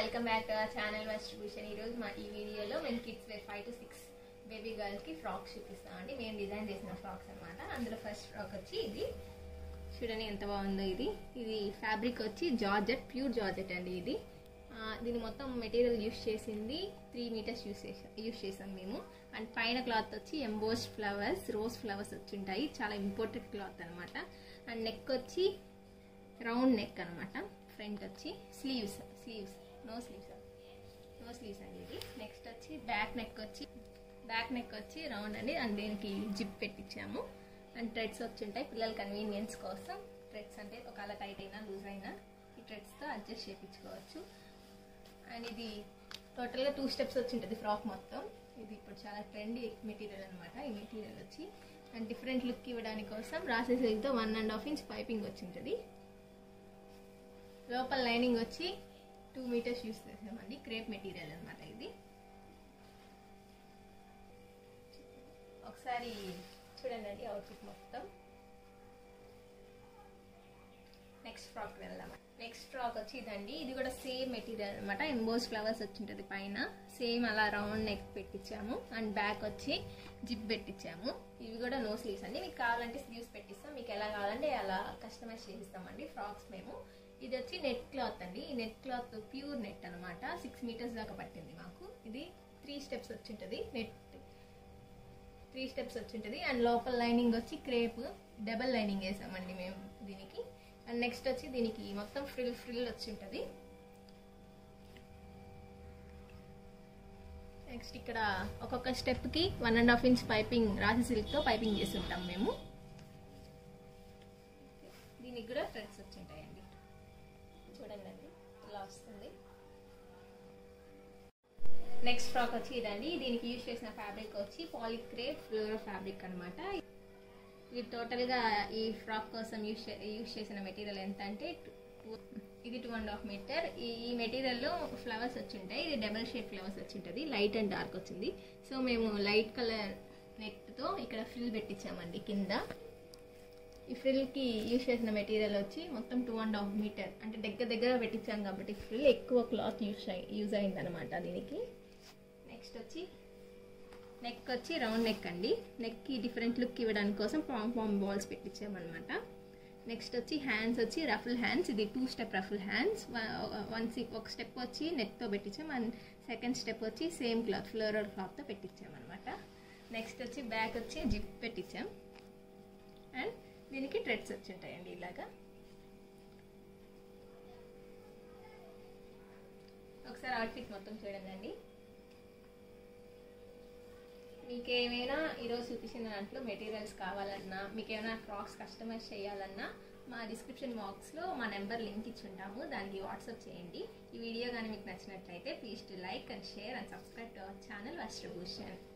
welcome back to our channel distribution ఈరోజు మా ఈ వీడియోలో మేము kids wear five to six baby గర్ల్స్కి ఫ్రాక్స్ చూపిస్తామండి మేము డిజైన్ చేసిన ఫ్రాక్స్ అనమాట అందులో ఫస్ట్ ఫ్రాక్ వచ్చి ఇది చూడండి ఎంత బాగుందో ఇది ఇది ఫ్యాబ్రిక్ వచ్చి జార్జెట్ ప్యూర్ జార్జెట్ అండి ఇది ఆ, దీని మొత్తం మెటీరియల్ యూస్ చేసింది త్రీ మీటర్స్ యూస్ చేసాం యూస్ చేసాం మేము అండ్ పైన క్లాత్ వచ్చి ఎంబోస్డ్ ఫ్లవర్స్ రోజ్ ఫ్లవర్స్ వచ్చి ఉంటాయి చాలా ఇంపార్టెంట్ క్లాత్ అనమాట అండ్ నెక్ వచ్చి రౌండ్ నెక్ అనమాట ఫ్రంట్ వచ్చి sleeves sleeves no sleeves no sleeves అండి ఇది నెక్స్ట్ వచ్చి బ్యాక్ నెక్ వచ్చి బ్యాక్ నెక్ వచ్చి రౌండ్ అండి అండ్ దీనికి జిప్ పెట్టించాము అండ్ థ్రెడ్స్ వచ్చి ఉంటాయి పిల్లల కన్వీనియన్స్ కోసం థ్రెడ్స్ అంటే ఒకవేళ టైట్ అయినా లూజ్ అయినా ఈ థ్రెడ్స్తో అడ్జస్ట్ చేయించుకోవచ్చు అండ్ ఇది టోటల్గా టూ స్టెప్స్ వచ్చి ఉంటుంది ఫ్రాక్ మొత్తం ఇది ఇప్పుడు చాలా ట్రెండీ మెటీరియల్ అనమాట ఈ మెటీరియల్ వచ్చి అండ్ డిఫరెంట్ లుక్ ఇవ్వడానికి కోసం రాసే సిల్క్తో one and half inch piping వచ్చి ఉంటుంది లోపల లైనింగ్ వచ్చి టూ మీటర్స్ యూస్ చేసామండి క్రేప్ మెటీరియల్ అనమాట ఇది ఒకసారి చూడండి అండి అవుట్ఫిట్ మొత్తం నెక్స్ట్ ఫ్రాక్ వెళ్దాం నెక్స్ట్ ఫ్రాక్ వచ్చి ఇదండి ఇది కూడా సేమ్ మెటీరియల్ అనమాట ఎంబోస్ ఫ్లవర్స్ వచ్చి ఉంటుంది పైన సేమ్ అలా రౌండ్ నెక్ పెట్టించాము అండ్ బ్యాక్ వచ్చి జిప్ పెట్టించాము ఇవి కూడా నో స్లీవ్స్ అండి మీకు కావాలంటే స్లీవ్స్ పెట్టిస్తాం మీకు ఎలా కావాలంటే అలా కస్టమైజ్ చేసిస్తామండి ఫ్రాక్స్ మేము ఇది వచ్చి నెట్ క్లాత్ అండి ఈ నెట్ క్లాత్ ప్యూర్ నెట్ అనమాట సిక్స్ మీటర్స్ దాకా పట్టింది మాకు ఇది త్రీ స్టెప్స్ వచ్చి ఉంటుంది నెట్ త్రీ స్టెప్స్ వచ్చి ఉంటుంది అండ్ లోపల లైనింగ్ వచ్చి క్రేప్ డబల్ లైనింగ్ వేసామండి మేము దీనికి అండ్ నెక్స్ట్ వచ్చి దీనికి మొత్తం ఫ్రిల్ ఫ్రిల్ వచ్చి ఉంటుంది నెక్స్ట్ ఇక్కడ ఒక్కొక్క స్టెప్కి one and half inch piping రాసి సిల్క్తో పైపింగ్ చేసి ఉంటాం మేము దీనికి కూడా థ్రెడ్స్ వచ్చి ఉంటాయండి చూడండి అండి ఇలా వస్తుంది నెక్స్ట్ ఫ్రాక్ వచ్చి ఇదండి దీనికి యూజ్ చేసిన ఫ్యాబ్రిక్ వచ్చి పాలిక్రేప్ ఫ్లోరో ఫ్యాబ్రిక్ అనమాట ఇది టోటల్గా ఈ ఫ్రాక్ కోసం యూజ్ యూజ్ చేసిన మెటీరియల్ ఎంత అంటే ఇది టూ అండ్ హాఫ్ మీటర్ ఈ ఈ మెటీరియల్లో ఫ్లవర్స్ వచ్చి ఉంటాయి ఇది డబల్ షేప్ ఫ్లవర్స్ వచ్చి ఉంటుంది లైట్ అండ్ డార్క్ వచ్చింది సో మేము లైట్ కలర్ నెట్తో ఇక్కడ ఫ్రిల్ పెట్టించామండి కింద ఈ ఫ్రిల్కి యూజ్ చేసిన మెటీరియల్ వచ్చి మొత్తం టూ అండ్ హాఫ్ మీటర్ అంటే దగ్గర దగ్గర పెట్టించాం కాబట్టి ఫ్రిల్ ఎక్కువ క్లాత్ యూజ్ అయి యూజ్ అయిందనమాట దీనికి నెక్స్ట్ వచ్చి నెక్ వచ్చి రౌండ్ నెక్ అండి నెక్కి డిఫరెంట్ లుక్ ఇవ్వడానికి కోసం పామ్ పామ్ బాల్స్ పెట్టించామన్నమాట నెక్స్ట్ వచ్చి హ్యాండ్స్ వచ్చి రఫుల్ హ్యాండ్స్ ఇది two step ruffle hands one ఒక స్టెప్ వచ్చి నెక్తో పెట్టించాం అండ్ సెకండ్ స్టెప్ వచ్చి సేమ్ క్లాత్ ఫ్లోరల్ క్లాత్తో పెట్టించామన్నమాట నెక్స్ట్ వచ్చి బ్యాక్ వచ్చి జిప్ పెట్టించాం అండ్ దీనికి థ్రెడ్స్ వచ్చి ఉంటాయండి ఇలాగా ఒకసారి అవుట్ఫిట్ మొత్తం చూడండి అండి మీకు ఏమైనా ఈరోజు చూపించిన దాంట్లో మెటీరియల్స్ కావాలన్నా మీకు ఏమైనా ఫ్రాక్స్ కస్టమైజ్ చేయాలన్నా మా డిస్క్రిప్షన్ బాక్స్లో మా నెంబర్ లింక్ ఇచ్చి ఉంటాము దానికి వాట్సాప్ చేయండి ఈ వీడియో కానీ మీకు నచ్చినట్లయితే please to like and share and subscribe to our channel వస్ట్రభూషణ్